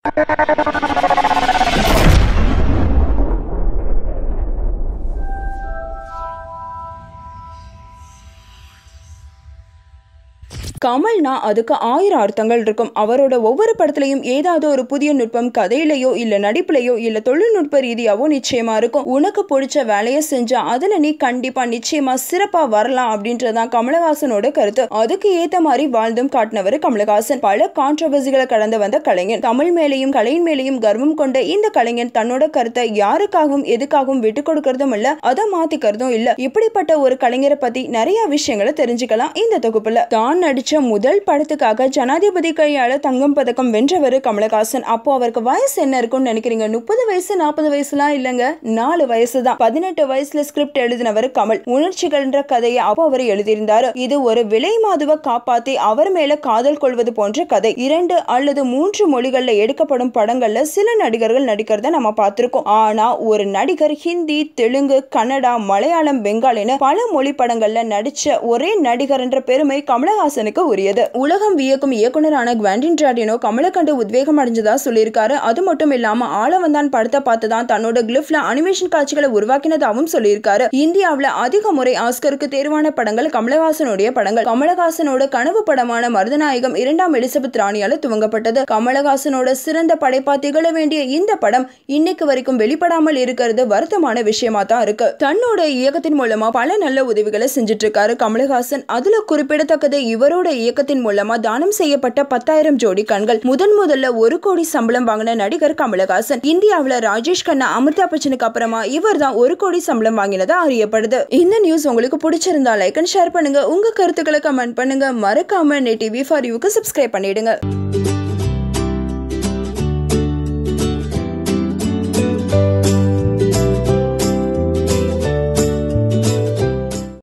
கமல்னா அதுக்கு ஆயிரம் அர்த்தங்கள் இருக்கும் அவரோட ஒவ்வொரு படத்துலையும் ஏதாவது ஒரு புதிய நுட்பம் கதையிலையோ இல்ல நடிப்புலையோ இல்ல தொழில்நுட்ப ரீதியாவோ நிச்சயமா இருக்கும் உனக்கு பிடிச்ச வேலையை செஞ்சா அதுல நீ கண்டிப்பா நிச்சயமா சிறப்பா வரலாம் அப்படின்றதான் கமலஹாசனோட கருத்து அதுக்கு ஏத்த மாதிரி வாழ்ந்தும் காட்டினவர் கமலஹாசன் பல கான்ட்ரவர்சிகளை கடந்து வந்த கலைஞன் தமிழ் மேலையும் கலையின் மேலையும் கர்வம் கொண்ட இந்த கலைஞன் தன்னோட கருத்தை யாருக்காகவும் எதுக்காகவும் விட்டு கொடுக்கறதும் இல்ல அதை மாத்திக்கிறதும் இல்ல இப்படிப்பட்ட ஒரு கலைஞரை பத்தி நிறைய விஷயங்களை தெரிஞ்சுக்கலாம் இந்த தொகுப்புல தான் நடிச்ச முதல் படத்துக்காக ஜனாதிபதி கையால தங்கம் பதக்கம் வென்றவர் கமலஹாசன் அப்போ அவருக்கு வயசு என்ன இருக்கும்னு நினைக்கிறீங்க முப்பது வயசு நாற்பது வயசுலாம் இல்லைங்க நாலு வயசு தான் பதினெட்டு வயசுல ஸ்கிரிப்ட் எழுதினவர் கமல் உணர்ச்சிகள்ன்ற கதையை அப்போ அவர் எழுதியிருந்தாரு இது ஒரு விலை மாதுவை காப்பாத்தி அவர் மேல காதல் கொள்வது போன்ற கதை இரண்டு அல்லது மூன்று மொழிகள்ல எடுக்கப்படும் படங்கள்ல சில நடிகர்கள் நடிக்கிறத நம்ம பார்த்திருக்கோம் ஆனா ஒரு நடிகர் ஹிந்தி தெலுங்கு கன்னடா மலையாளம் பெங்காலின்னு பல மொழி படங்கள்ல நடிச்ச ஒரே நடிகர் என்ற பெருமை கமலஹாசனுக்கு உரியது உலகம் வியக்கும் இயக்குனரான குவாண்டின் டிராடினோ கமலை கண்டு உத்வேகம் அடைஞ்சதா சொல்லியிருக்காரு அது மட்டும் இல்லாம ஆளவந்தான் படத்தை பார்த்து தான் தன்னோட கிளிஃப்ல அனிமேஷன் காட்சிகளை உருவாக்கினதாகவும் சொல்லியிருக்காரு இந்தியாவுல அதிக முறை ஆஸ்கருக்கு தேர்வான படங்கள் கமலஹாசனுடைய படங்கள் கமலஹாசனோட கனவு படமான மருதநாயகம் இரண்டாம் எலிசபெத் ராணியால துவங்கப்பட்டது கமலஹாசனோட சிறந்த படைப்பா திகழ வேண்டிய இந்த படம் இன்னைக்கு வரைக்கும் வெளிப்படாமல் இருக்கிறது வருத்தமான விஷயமா தான் இருக்கு தன்னோட இயக்கத்தின் மூலமா பல நல்ல உதவிகளை செஞ்சுட்டு இருக்காரு கமலஹாசன் அதுல குறிப்பிடத்தக்கது இவரோட இயக்கத்தின் மூலமா தானம் செய்யப்பட்ட பத்தாயிரம் ஜோடி கண்கள் முதன் முதல்ல ஒரு கோடி சம்பளம் வாங்கின நடிகர் கமலஹாசன் இந்தியாவுல ராஜேஷ் கண்ணா அமிர்தா பச்சனுக்கு அப்புறமா இவர் தான் ஒரு கோடி சம்பளம் வாங்கினதா அறியப்படுது இந்த நியூஸ் உங்களுக்கு பிடிச்சிருந்தா லைக் அண்ட் ஷேர் பண்ணுங்க உங்க கருத்துக்களை கமெண்ட் பண்ணுங்க மறக்காம நெட் டிவி ஃபார் யூக்கு சப்ஸ்கிரைப் பண்ணிடுங்க